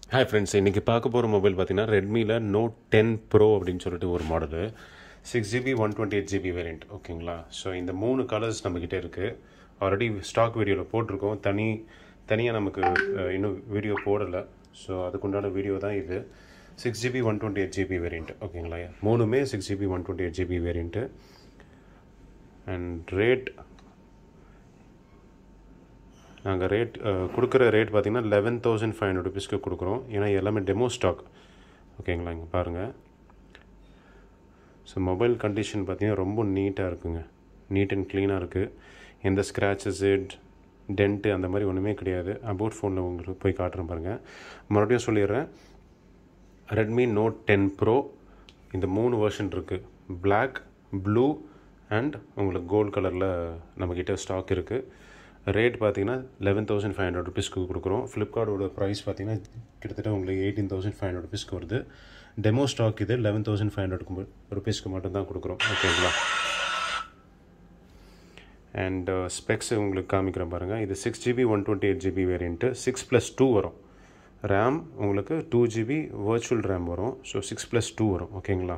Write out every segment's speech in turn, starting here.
hi friends இன்றைக்கி பார்க்க போகிற மொபைல் பார்த்தீங்கன்னா ரெட்மியில் நோட் டென் ப்ரோ அப்படின்னு சொல்லிட்டு ஒரு model six GB one twenty eight GB variant ஓகேங்களா ஸோ இந்த மூணு கலர்ஸ் நம்மக்கிட்ட இருக்குது ஆல்ரெடி ஸ்டாக் வீடியோவில் போட்டிருக்கோம் தனி தனியாக நமக்கு அஹ், இன்னும் வீடியோ போடலை ஸோ அதுக்குண்டான வீடியோ தான் இது six GB one twenty eight GB variant ஓகேங்களா மூணுமே six GB one twenty eight GB variant and rate நாங்கள் ரேட் கொடுக்குற ரேட் பார்த்தீங்கன்னா லெவன் தௌசண்ட் ஃபைவ் ஹண்ட்ரட் ருபீஸ்க்கு கொடுக்குறோம் ஏன்னா எல்லாமே டெமோ ஸ்டாக் ஓகேங்களா இங்கே பாருங்கள் ஸோ மொபைல் கண்டிஷன் பார்த்தீங்கன்னா ரொம்ப நீட்டாக இருக்குங்க நீட் அண்ட் க்ளீனாக இருக்குது எந்த ஸ்க்ராச்சஸு டென்ட்டு அந்த மாதிரி ஒன்றுமே கிடையாது அபவுட் ஃபோனில் உங்களுக்கு போய் காட்டுறேன் பாருங்கள் மறுபடியும் சொல்லிடுறேன் ரெட்மி நோட் டென் ப்ரோ இந்த மூணு வெர்ஷன் இருக்குது Black ப்ளூ அண்ட் உங்களுக்கு கோல்ட் கலரில் நம்மக்கிட்ட ஸ்டாக் இருக்குது ரேட் பார்த்தீங்கன்னா லெவன் தௌசண்ட் ஃபைவ் ஹண்ட்ரட் ருபீஸ்க்கு கொடுக்குறோம் ஃப்ளிப்கார்ட்டோட ப்ரைஸ் பார்த்தீங்கன்னா கிட்டத்தட்ட உங்களுக்கு எயிட்டீன் தௌசண்ட் ஃபைவ் ஹண்ட்ரட் ருபீஸ்க்கு வருது டெமோ ஸ்டாக் இது லெவன் தௌசண்ட் ஃபைவ் ஹண்ட்ரட் ருபீஸ்க்கு மட்டும் தான் கொடுக்குறோம் ஓகேங்களா அண்ட் ஸ்பெக்ஸ் உங்களுக்கு காமிக்கிறேன் பாருங்கள் இது six GB one twenty eight GB variant six plus two வரும் ரேம் உங்களுக்கு டூ ஜிபி வர்ச்சுவல் ரேம் வரும் ஸோ சிக்ஸ் ப்ளஸ் டூ வரும் ஓகேங்களா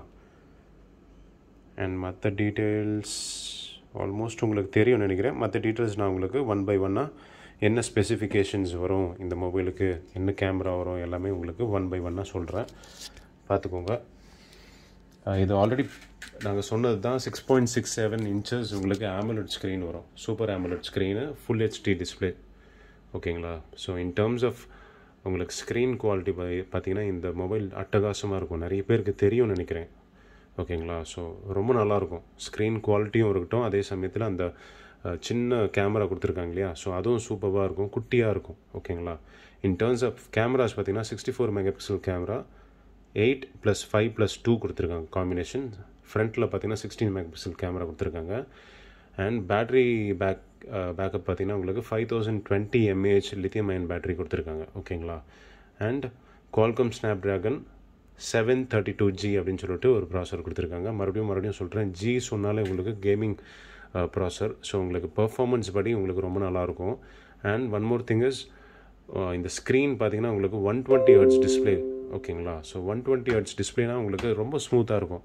அண்ட் மற்ற டீட்டெயில்ஸ் ஆல்மோஸ்ட் உங்களுக்கு தெரியும் நினைக்கிறேன் மற்ற டீட்டெயில்ஸ் நான் உங்களுக்கு ஒன் பை ஒன்னாக என்ன ஸ்பெசிஃபிகேஷன்ஸ் வரும் இந்த மொபைலுக்கு என்ன கேமரா வரும் எல்லாமே உங்களுக்கு ஒன் பை ஒன்னாக சொல்கிறேன் பார்த்துக்கோங்க அஹ் இது ஆல்ரெடி நாங்கள் சொன்னது தான் six point six seven inches உங்களுக்கு ஆமுலட் ஸ்க்ரீன் வரும் super AMOLED screen full HD display ஓகேங்களா ஸோ இன் டேர்ம்ஸ் ஆஃப் உங்களுக்கு ஸ்க்ரீன் குவாலிட்டி பார்த்தீங்கன்னா இந்த மொபைல் அட்டகாசமாக இருக்கும் நிறைய பேருக்கு தெரியும்னு நினைக்கிறேன் ஓகேங்களா ஸோ ரொம்ப நல்லாயிருக்கும் ஸ்க்ரீன் குவாலிட்டியும் இருக்கட்டும் அதே சமயத்தில் அந்த அஹ், சின்ன கேமரா கொடுத்துருக்காங்க இல்லையா ஸோ அதுவும் சூப்பராக இருக்கும் குட்டியாக இருக்கும் ஓகேங்களா இன் டேர்ம்ஸ் ஆஃப் கேமராஸ் பார்த்தீங்கன்னா sixty four mega pixel camera eight plus five plus two கொடுத்துருக்காங்க காம்பினேஷன் ஃப்ரண்ட்டில் பார்த்தீங்கன்னா சிக்ஸ்டீன் மெகா பிக்சல் கேமரா கொடுத்துருக்காங்க அண்ட் பேட்ரி பேக் பேக்கப் பார்த்தீங்கன்னா உங்களுக்கு five thousand twenty mAh lithium ion battery கொடுத்துருக்காங்க ஓகேங்களா and Qualcomm Snapdragon seven thirty two G அப்படின்னு சொல்லிட்டு ஒரு ப்ராசர் கொடுத்துருக்காங்க மறுபடியும் மறுபடியும் சொல்கிறேன் ஜி சொன்னாலே உங்களுக்கு கேமிங் ப்ராசர் ஸோ உங்களுக்கு பெர்ஃபார்மன்ஸ் படி உங்களுக்கு ரொம்ப நல்லாயிருக்கும் and one more thing is இந்த ஸ்க்ரீன் பார்த்தீங்கன்னா உங்களுக்கு ஒன் டுவெண்ட்டி ஹர்ட்ஸ் டிஸ்பிளே ஓகேங்களா ஸோ ஒன் டுவெண்ட்டி ஹர்ட்ஸ் டிஸ்பிளேனா உங்களுக்கு ரொம்ப ஸ்மூத்தாக இருக்கும்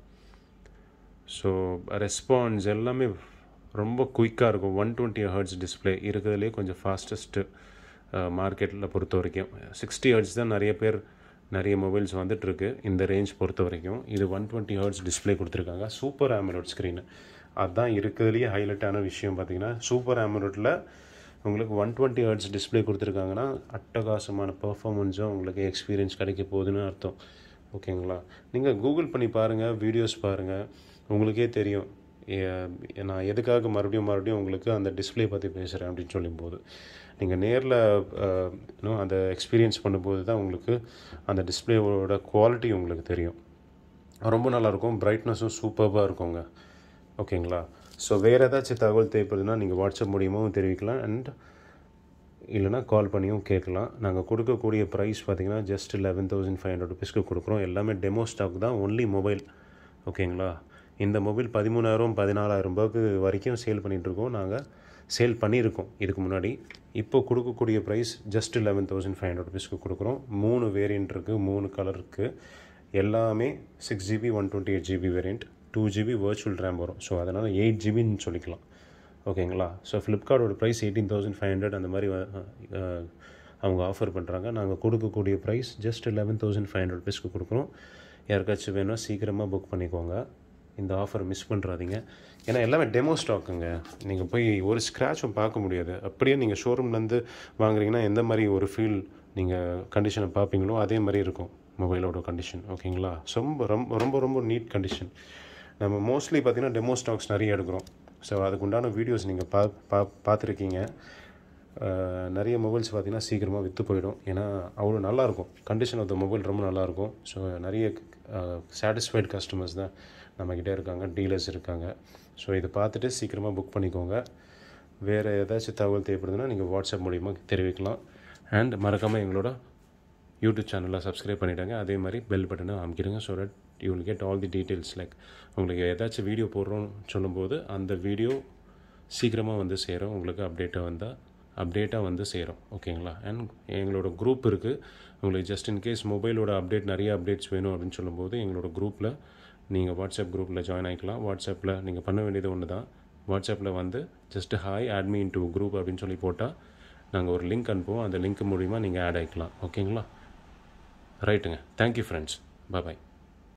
ஸோ ரெஸ்பான்ஸ் எல்லாமே ரொம்ப குயிக்காக இருக்கும் ஒன் டுவெண்ட்டி ஹர்ட்ஸ் டிஸ்பிளே இருக்கிறதுலே கொஞ்சம் ஃபாஸ்டஸ்ட்டு மார்க்கெட்டில் பொறுத்த வரைக்கும் சிக்ஸ்டி ஹர்ட்ஸ் தான் நிறைய பேர் நிறைய மொபைல்ஸ் வந்துட்டுருக்கு இந்த ரேஞ்ச் பொறுத்த வரைக்கும் இது ஒன் டுவெண்ட்டி ஹர்ட்ஸ் டிஸ்பிளே கொடுத்துருக்காங்க சூப்பர் ஆமரோட் ஸ்க்ரீனு அதுதான் இருக்கிறதுலேயே ஹைலைட்டான விஷயம் பார்த்தீங்கன்னா சூப்பர் ஆமரோட்டில் உங்களுக்கு ஒன் டுவெண்ட்டி ஹர்ட்ஸ் டிஸ்பிளே கொடுத்துருக்காங்கன்னா அட்டகாசமான பர்ஃபார்மன்ஸும் உங்களுக்கு எக்ஸ்பீரியன்ஸ் கிடைக்க போகுதுன்னு அர்த்தம் ஓகேங்களா நீங்கள் கூகுள் பண்ணி பாருங்கள் வீடியோஸ் பாருங்கள் உங்களுக்கே தெரியும் ஏ- நான் எதுக்காக மறுபடியும் மறுபடியும் உங்களுக்கு அந்த டிஸ்ப்ளே பற்றி பேசுகிறேன் அப்படின்னு சொல்லும்போது நீங்கள் நேரில் இன்னும் அந்த எக்ஸ்பீரியன்ஸ் பண்ணும்போது தான் உங்களுக்கு அந்த டிஸ்பிளேவோட குவாலிட்டி உங்களுக்கு தெரியும் ரொம்ப நல்லாயிருக்கும் பிரைட்னஸும் சூப்பராக இருக்குங்க ஓகேங்களா ஸோ வேறு ஏதாச்சும் தகவல் தேவைப்படுதுன்னா நீங்கள் வாட்ஸ்அப் மூலியமாகவும் தெரிவிக்கலாம் அண்ட் இல்லைனா கால் பண்ணியும் கேட்கலாம் நாங்கள் கொடுக்கக்கூடிய ப்ரைஸ் பார்த்தீங்கன்னா just eleven thousand five hundred ருபீஸ்க்கு கொடுக்குறோம் எல்லாமே டெமோ ஸ்டாக் தான் ஒன்லி மொபைல் ஓகேங்களா இந்த மொபைல் பதிமூணாயிரம் பதினாலாயிரம் ரூபாய்க்கு வரைக்கும் சேல் பண்ணிகிட்ருக்கோம் நாங்கள் சேல் பண்ணியிருக்கோம் இதுக்கு முன்னாடி இப்போ கொடுக்கக்கூடிய price just eleven thousand five hundred ருபீஸ்க்கு கொடுக்குறோம் மூணு வேரியண்ட் இருக்குது மூணு கலர் இருக்குது எல்லாமே six GB one twenty eight GB variant two GB virtual RAM வரும் ஸோ அதனால் எயிட் ஜிபின்னு சொல்லிக்கலாம் ஓகேங்களா ஸோ ஃப்ளிப்கார்ட்டோட price eighteen thousand five hundred அந்த மாதிரி வ- அஹ், அவங்க ஆஃபர் பண்ணுறாங்க நாங்கள் கொடுக்கக்கூடிய price just eleven thousand five hundred ருபீஸ்க்கு கொடுக்குறோம் யாருக்காச்சும் வேணும்னா சீக்கிரமாக புக் பண்ணிக்கோங்க இந்த ஆஃபர் மிஸ் பண்ணுறாதீங்க ஏன்னா எல்லாமே டெமோ ஸ்டாக்குங்க நீங்கள் போய் ஒரு ஸ்க்ராட்சும் பார்க்க முடியாது அப்படியே நீங்கள் ஷோரூம்லேருந்து வாங்குறீங்கன்னா எந்த மாதிரி ஒரு ஃபீல் நீங்கள் கண்டிஷனை பார்ப்பீங்களோ அதே மாதிரி இருக்கும் மொபைலோட கண்டிஷன் ஓகேங்களா ரொம்ப ரொம்ப ரொம்ப ரொம்ப நீட் கண்டிஷன் நம்ம மோஸ்ட்லி பார்த்தீங்கன்னா டெமோ ஸ்டாக்ஸ் நிறைய எடுக்கிறோம் ஸோ அதுக்கு உண்டான வீடியோஸ் நீங்கள் பா பா பார்த்துருக்கீங்க அஹ், நிறைய மொபைல்ஸ் பார்த்தீங்கன்னா சீக்கிரமாக விற்று போயிடும் ஏன்னா அவ்வளோ நல்லாயிருக்கும் கண்டிஷன் ஆஃப் த மொபைல் ரொம்ப நல்லாயிருக்கும் ஸோ நிறைய சாட்டிஸ்ஃபைட் கஸ்டமர்ஸ் தான் நம்மக்கிட்ட இருக்காங்க டீலர்ஸ் இருக்காங்க ஸோ இதை பார்த்துட்டு சீக்கிரமாக புக் பண்ணிக்கோங்க வேறு ஏதாச்சும் தகவல் தேவைப்படுதுன்னா நீங்கள் வாட்ஸ்அப் மூலிமா தெரிவிக்கலாம் அண்ட் மறக்காமல் எங்களோட யூடியூப் சேனலை சப்ஸ்கிரைப் பண்ணிவிடுங்க அதே மாதிரி பெல் பட்டனை அமைக்கிடுங்க so that you will get all the details like உங்களுக்கு ஏதாச்சும் வீடியோ போடுறோம்னு சொல்லும்போது அந்த வீடியோ சீக்கிரமாக வந்து சேரும் உங்களுக்கு அப்டேட்டாக வந்தால் அப்டேட்டாக வந்து சேரும் ஓகேங்களா அண்ட் எங்களோட குரூப் இருக்குது உங்களுக்கு ஜஸ்ட் இன்கேஸ் மொபைலோட அப்டேட் நிறைய அப்டேட்ஸ் வேணும் அப்படின்னு சொல்லும்போது எங்களோட குரூப்பில் நீங்கள் வாட்ஸ்அப் குரூப்பில் ஜாயின் ஆகிக்கலாம் வாட்ஸ்அப்பில் நீங்கள் பண்ண வேண்டியது ஒன்று தான் வாட்ஸ்அப்பில் வந்து just hi add me into group அப்படின்னு சொல்லி போட்டால் நாங்கள் ஒரு லிங்க் அனுப்புவோம் அந்த லிங்க் மூலிமா நீங்கள் ஆட் ஆகிக்கலாம் ஓகேங்களா ரைட்டுங்க தேங்க்யூ ஃப்ரெண்ட்ஸ் பாய்